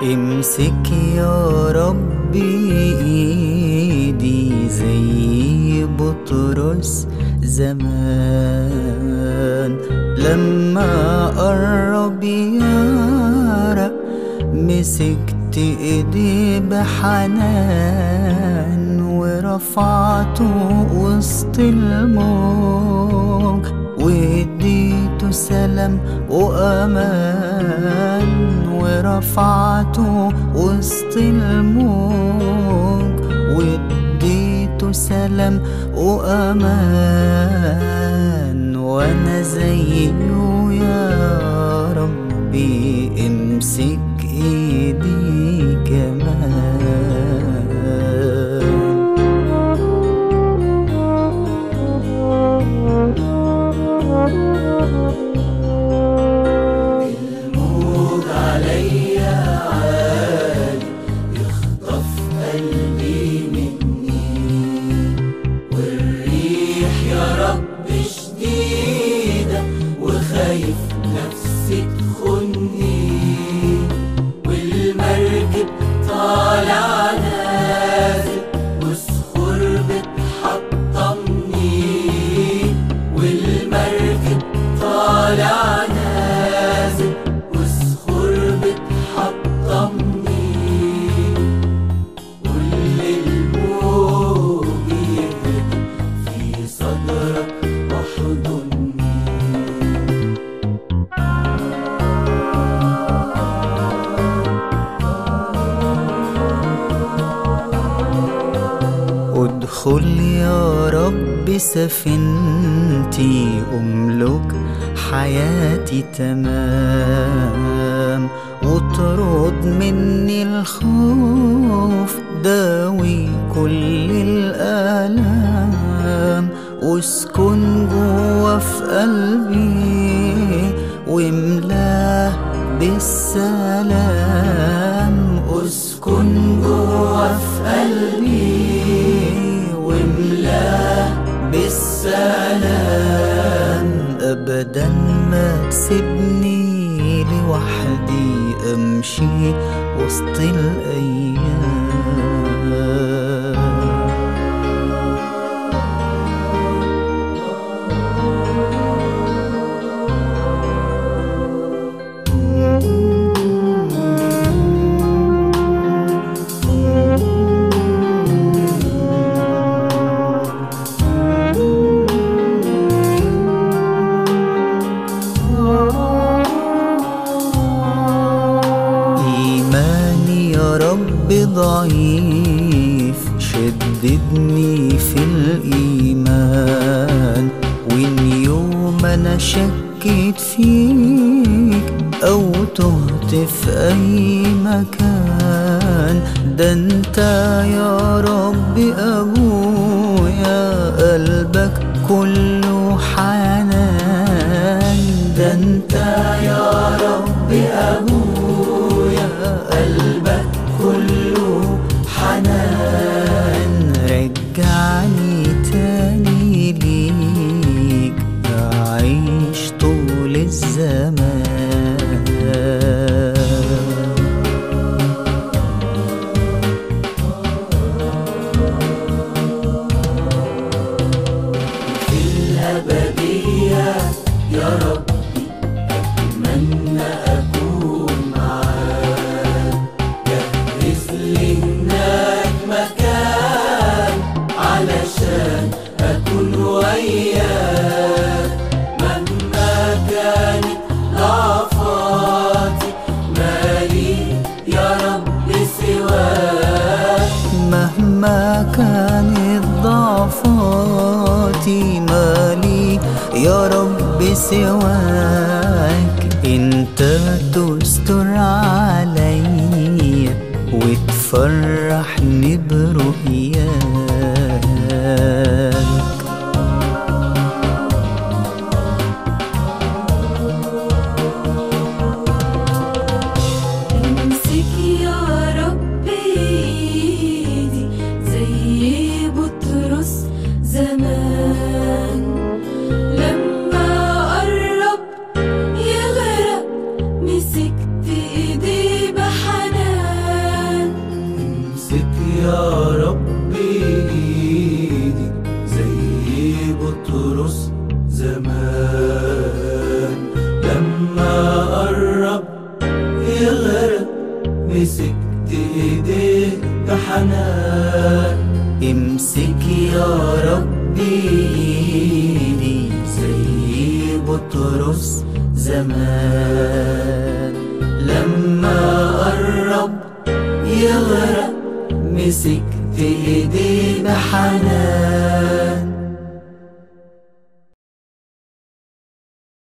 امسك يا ربي ايدي زي بطرس زمان لما قرب يارا مسكت ايدي بحنان ورفعته وسط الموج واديته سلام وامان ورفعته وسط الموج واديته سلام وامان وانا زيه يا ربي امسك ايدي كمان الموج عليا عالي يخطف قلبي مني والريح يا رب شديدة وخايف نفسي تخني والمركب طالع نازل وصخور بتحطمني والمركب طالع نازل وصخور بتحطمني كل الموج يهدي في صدرك واحضني ادخل يا رب سفينتي املك حياتي تمام واطرد مني الخوف داوي كل الآلام واسكن جوا في قلبي واملاه بالسلام اسكن جوا في قلبي واملاه بالسلام ابدا ما تسيبني لوحدي امشي وسط الايام إيماني يا رب ضعيف شددني في الإيمان وإن يوم أنا شكيت فيك أو تهت في أي مكان ده أنت يا رب أبويا قلبك كله حنان ده أنت يا رب أبويا قلبك كله حنان رجعني تاني ليك أعيش طول الزمان في الأبدية يا ربي أتمنى أكون معاك جهز لي هناك مكان علشان أكون وياك مهما كانت ضعفاتي مالي يا رب سواك مهما كانت ضعفاتي مالي يا رب سواك انت تستر عليا وتفرحني برؤياك امسك يا رب ايدي زي بطرس زمان لما قرب يغرق مسكت ايدي بحنان بطرس زمان لما قرب يغرق مسكت ايديه بحنان امسك يا ربي ايدي زي بطرس زمان لما قرب يغرق مسكت ايديه بحنان